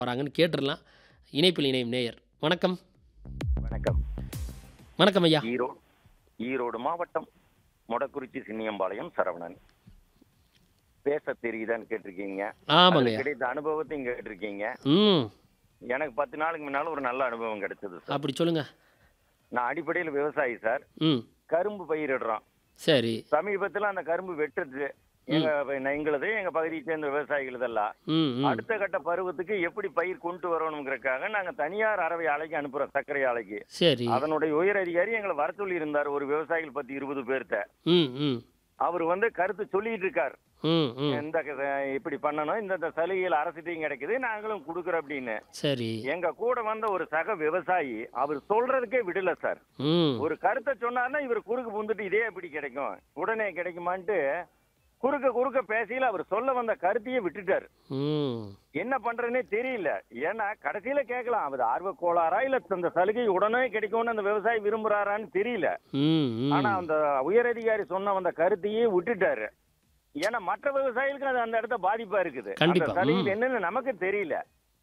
வராங்கன்னு கேட்டுடலாம் இணைப்பில் இணையும் நேயர் வணக்கம் வணக்கம் வணக்கம் ஐயா ஈரோடு ஈரோடு மாவட்டம் மொடக்குறிச்சி சின்னியம்பாளையம் சரவணன் பேச தெரியுதான்னு கேட்டிருக்கீங்க ஆமாங்க அதுல ஐயா கிடைத்த அனுபவத்தையும் கேட்டிருக்கீங்க ம் எனக்கு பத்து நாளுக்கு முன்னால ஒரு நல்ல அனுபவம் கிடைச்சது சார் அப்படி சொல்லுங்க நான் அடிப்படையில் விவசாயி சார் ம் கரும்பு பயிரிடுறோம் சரி சமீபத்தில் அந்த கரும்பு வெட்டுறது எங்க எங்களது எங்க பகுதியை சேர்ந்த விவசாயிகளதெல்லாம் ம் ம் அடுத்த கட்ட பருவத்துக்கு எப்படி பயிர் கொண்டு வரணுங்கிறதுக்காக நாங்க தனியார் அரவை ஆலைக்கு அனுப்புறோம் சர்க்கரை ஆலைக்கு சரி அதனுடைய உயர் அதிகாரி எங்களை வர சொல்லி இருந்தார் ஒரு விவசாயிகள் பத்தி இருபது பேர்த்த ம் ம் அவர் வந்து கருத்து சொல்லிட்டு இருக்கார் ம் ம் எந்த க- இப்படி பண்ணணும் இந்த இந்த சலுகைகள் அரசுட்டையும் கிடைக்குது நாங்களும் கொடுக்குறோம் அப்படின்னு சரி எங்க கூட வந்த ஒரு சக விவசாயி அவர் சொல்றதுக்கே விடல சார் ம் ஒரு கருத்தை சொன்னார்னா இவர் குறுக்கு புந்துட்டு இதே எப்படி கிடைக்கும் உடனே கிடைக்குமான்ட்டு குறுக்க குறுக்க பேசையில அவர் சொல்ல வந்த கருத்தையே விட்டுட்டார் ம் என்ன பண்றதுன்னே தெரியல ஏன்னா கடைசியில கேட்கலாம் அவர் ஆர்வ கோளாறா இல்ல இந்த சலுகை உடனே கிடைக்கும்னு அந்த விவசாயி விரும்புறாரான்னு தெரியல ம் ம் ஆனா அந்த உயரதிகாரி சொன்ன அந்த கருத்தையே விட்டுட்டாரு ஏன்னா மற்ற விவசாயிகளுக்கு அது அந்த இடத்த பாதிப்பா இருக்குது கண்டிப்பா. அந்த சலுகை ம். என்னன்னு நமக்கு தெரியல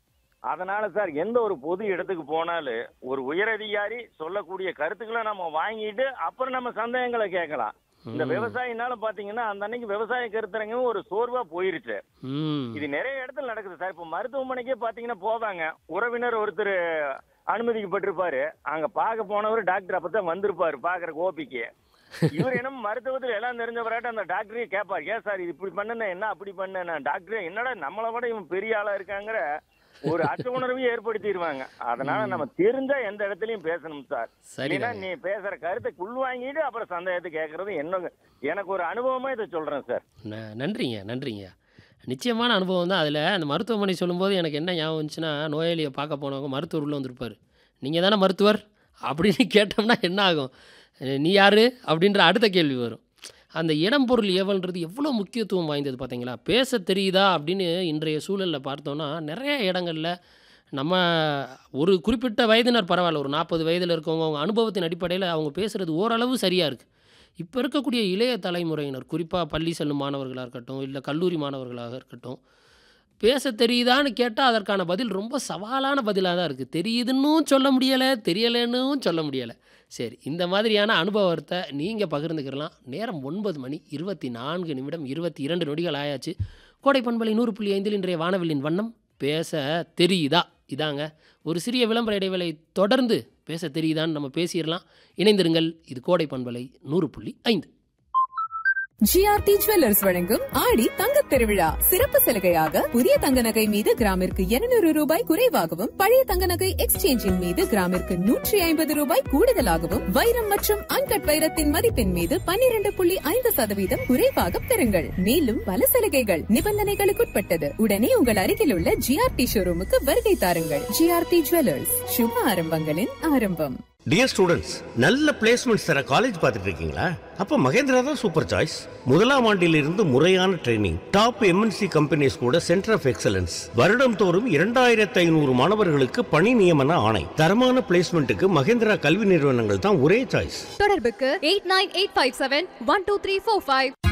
அதனால சார் எந்த ஒரு பொது இடத்துக்கு போனாலும் ஒரு உயரதிகாரி சொல்லக்கூடிய கருத்துக்களை நம்ம வாங்கிட்டு அப்புறம் நம்ம சந்தேகங்களை கேட்கலாம் இந்த ம். விவசாயினால பாத்தீங்கன்னா அந்த அன்னைக்கு விவசாய கருத்தரங்கும் ஒரு சோர்வா போயிருச்சு ம் இது நிறைய இடத்துல நடக்குது சார் இப்போ மருத்துவமனைக்கே பாத்தீங்கன்னா போவாங்க உறவினர் ஒருத்தர் அனுமதிக்கப்பட்டிருப்பாரு அங்க பார்க்க போனவர் டாக்டர் அப்பதான் வந்திருப்பாரு பாக்குற ஓபிக்கு இவர் என்ன மருத்துவத்தில் எல்லாம் தெரிஞ்சவராட்ட அந்த டாக்டரே கேட்பார் ஏன் சார் இது இப்படி பண்ணுன என்ன அப்படி பண்ண டாக்டர் என்னடா நம்மளை விட இவன் பெரிய ஆளா இருக்காங்கிற ஒரு அச்ச உணர்வையும் ஏற்படுத்திடுவாங்க அதனால நம்ம தெரிஞ்சா எந்த இடத்துலயும் பேசணும் சார் சரி இல்லைன்னா நீ பேசுற கருத்தை உள் வாங்கிட்டு அப்புறம் சந்தேகத்தை கேட்கறது என்ன எனக்கு ஒரு அனுபவமா இதை சொல்றேன் சார் ந- நன்றிங்க நன்றிங்க நிச்சயமான அனுபவம் தான் அதில் அந்த மருத்துவமனை சொல்லும்போது எனக்கு என்ன ஞாபகம் வந்துச்சுன்னா நோயாளியை பார்க்க போனவங்க மருத்துவர் உள்ள வந்திருப்பார் நீங்கள் தானே மருத்துவர் அப்படின்னு கேட்டோம்னா என்ன ஆகும் அஹ் நீ யார் அப்படின்ற அடுத்த கேள்வி வரும் அந்த இடம் பொருள் ஏவல்ன்றது எவ்வளோ முக்கியத்துவம் வாய்ந்தது பார்த்தீங்களா பேச தெரியுதா அப்படின்னு இன்றைய சூழலில் பார்த்தோன்னா நிறைய இடங்களில் நம்ம ஒரு குறிப்பிட்ட வயதினர் பரவாயில்ல ஒரு நாற்பது வயதில் இருக்கவங்க அவங்க அனுபவத்தின் அடிப்படையில் அவங்க பேசுகிறது ஓரளவு சரியாக இருக்குது இப்போ இருக்கக்கூடிய இளைய தலைமுறையினர் குறிப்பாக பள்ளி செல்லும் மாணவர்களாக இருக்கட்டும் இல்லை கல்லூரி மாணவர்களாக இருக்கட்டும் பேச தெரியுதான்னு கேட்டால் அதற்கான பதில் ரொம்ப சவாலான பதிலாக தான் இருக்குது தெரியுதுன்னும் சொல்ல முடியலை தெரியலைன்னும் சொல்ல முடியலை சரி இந்த மாதிரியான அனுபவத்தை நீங்கள் பகிர்ந்துக்கிறலாம் நேரம் ஒன்பது மணி இருபத்தி நான்கு நிமிடம் இருபத்தி இரண்டு நொடிகள் ஆயாச்சு கோடை பண்பலை நூறு புள்ளி ஐந்தில் இன்றைய வானவில்லின் வண்ணம் பேச தெரியுதா இதாங்க ஒரு சிறிய விளம்பர இடைவேளை தொடர்ந்து பேச தெரியுதான்னு நம்ம பேசிடலாம் இணைந்திருங்கள் இது கோடை பண்பலை நூறு புள்ளி ஐந்து ஜிஆர்டி ஜுவல்லர்ஸ் வழங்கும் ஆடி தங்கத் திருவிழா சிறப்பு சலுகையாக புதிய தங்க நகை மீது கிராமிற்கு 200 ரூபாய் குறைவாகவும் பழைய தங்க நகை எக்ஸ்சேஞ்சின் மீது கிராமிற்கு நூற்றி ஐம்பது ரூபாய் கூடுதலாகவும் வைரம் மற்றும் அன்கட் வைரத்தின் மதிப்பின் மீது 12.5% புள்ளி ஐந்து சதவீதம் குறைவாக பெறுங்கள் மேலும் பல சலுகைகள் நிபந்தனைகளுக்குட்பட்டது உடனே உங்கள் அருகில் உள்ள ஜிஆர்டி ஷோரூமுக்கு வருகை தாருங்கள் ஜிஆர்டி ஜுவல்லர்ஸ் சுப ஆரம்பங்களின் ஆரம்பம் டியர் ஸ்டூடெண்ட்ஸ் நல்ல பிளேஸ்மெண்ட்ஸ் தர காலேஜ் பார்த்துட்டு இருக்கீங்களா அப்ப மகேந்திரா தான் சூப்பர் சாய்ஸ் முதலாம் ஆண்டிலிருந்து முறையான ட்ரைனிங் டாப் எம்என்சி கம்பெனிஸ் கூட சென்டர் ஆஃப் எக்ஸலன்ஸ் வருடம் தோறும் இரண்டாயிரத்து ஐநூறு மாணவர்களுக்கு பணி நியமன ஆணை தரமான பிளேஸ்மெண்ட்டுக்கு மகேந்திரா கல்வி நிறுவனங்கள் தான் ஒரே சாய்ஸ் தொடர்புக்கு eight nine eight five seven one two three four five